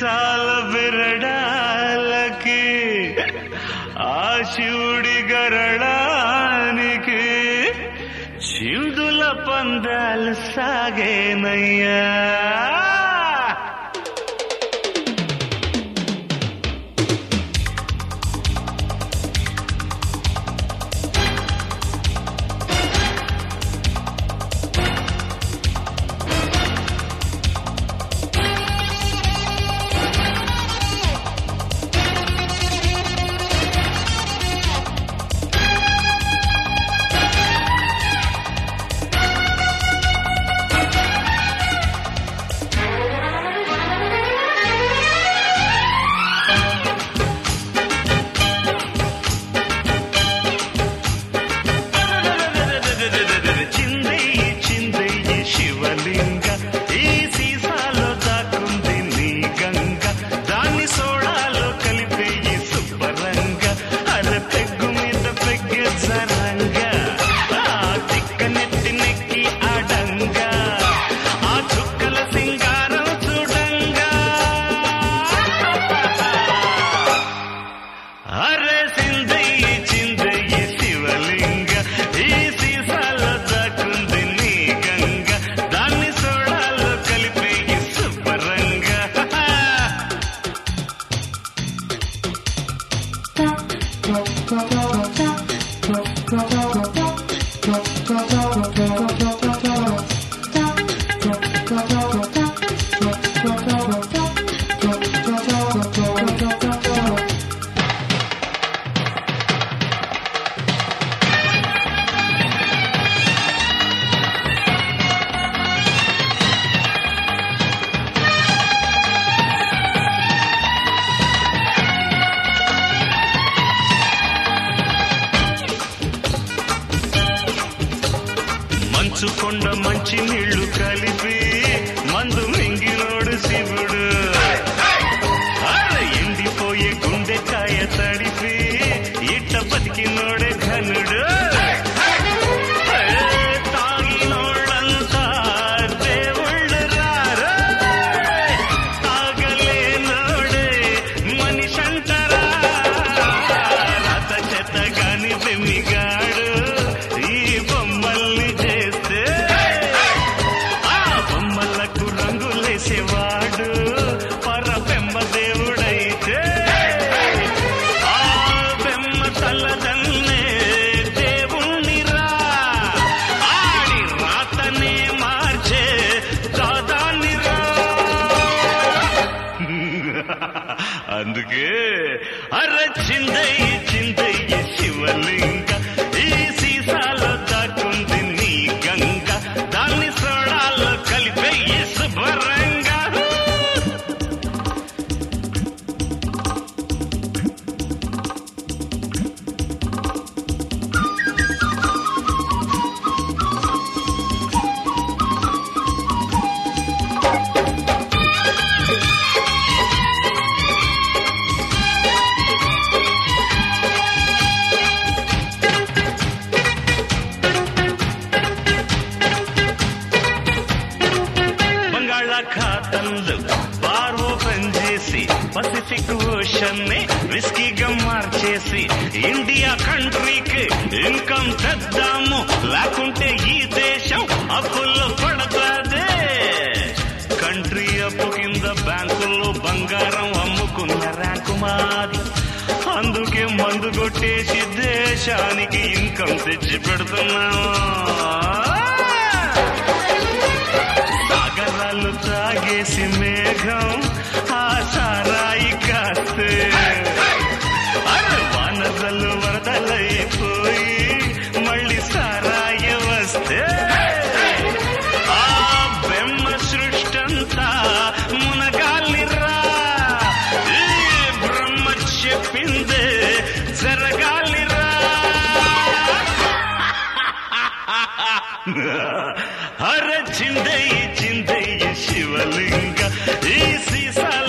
సీసాల బిరడాలకి ఆ శివుడి గరడానికి చిందుల పందాలు సాగేనయ్యా చిందయ్యి చిందయ్యి శివలింగ ఈ సీసాలో దాక్కుంది నీ గంగ దాన్ని సోడాలో కలిపేయి శుభ్రంగ అర పెగ్గు మీద పెగ్గు సరంగ ఆ తిక్క నెత్తి నెక్కి ఆడంగా ఆ చుక్కల సింగారం చూడంగా అరే సిందయ్యి చిందయ్యి శివలింగ ఈ సీసాలో దాక్కుంది నీ గంగ దాన్ని సోడాలో కలిపేయి శుభ్రంగా మంచు కొండ మంచి నీళ్లు కలిపి మందు మింగినోడు శివుడు అరే ఎండిపోయే గుండెకాయ తడిపి ఇట్ట బతికినోడే ఘనుడు ఏ, తాగినోళ్ళంతా దేవుళ్ళు రారు. తాగలేనోడే మనిషంటరా రత చెత్త గాని బెమ్మిగాడు ఈ బొమ్మల్ని చేస్తే ఆ బొమ్మలకు రంగులేసేవాడు పర బెమ్మ దేవుడైతే ఆ బెమ్మ తల్లదన్నే దేవుణ్ణిరా ఆడి రాతనే మార్చే దాదాన్నిరా అందుకే అర చిందయ్య చిందయ్య శివలింగ ఈ సీసాలో దాక్కుంది నీ గంగ దాన్ని సోడాలో కలిపేయి శుభ్రంగా బంగాళాఖాతంలో బార్ ఓపెన్ చేసి పసిఫిక్ ఓషన్ ని విస్కీగా మార్చేసి ఇండియా కంట్రీకి ఇన్కమ్ తెద్దాము లేకుంటే ఈ దేశం అప్పుల్లో పడతాదే కంట్రీ అప్పు కింద బ్యాంకుల్లో బంగారం అమ్ముకున్న ర్యాంకు మాది అందుకే మందు కొట్టేసి దేశానికి ఇన్కమ్ తెచ్చి పెడుతున్నాము సాగరాలు తాగేసి మేఘం ఆ సారాయి కాస్తే అరే వానరలు వరదలైపోయి మళ్ళీ సారాయ వస్తే ఆ బెమ్మ సృష్టంతా మునగాలిరా ఈ బ్రహ్మ చెప్పిందే జరగాలిరా అర చిందయ్య చిందయ్య శివలింగ ఈ సీసా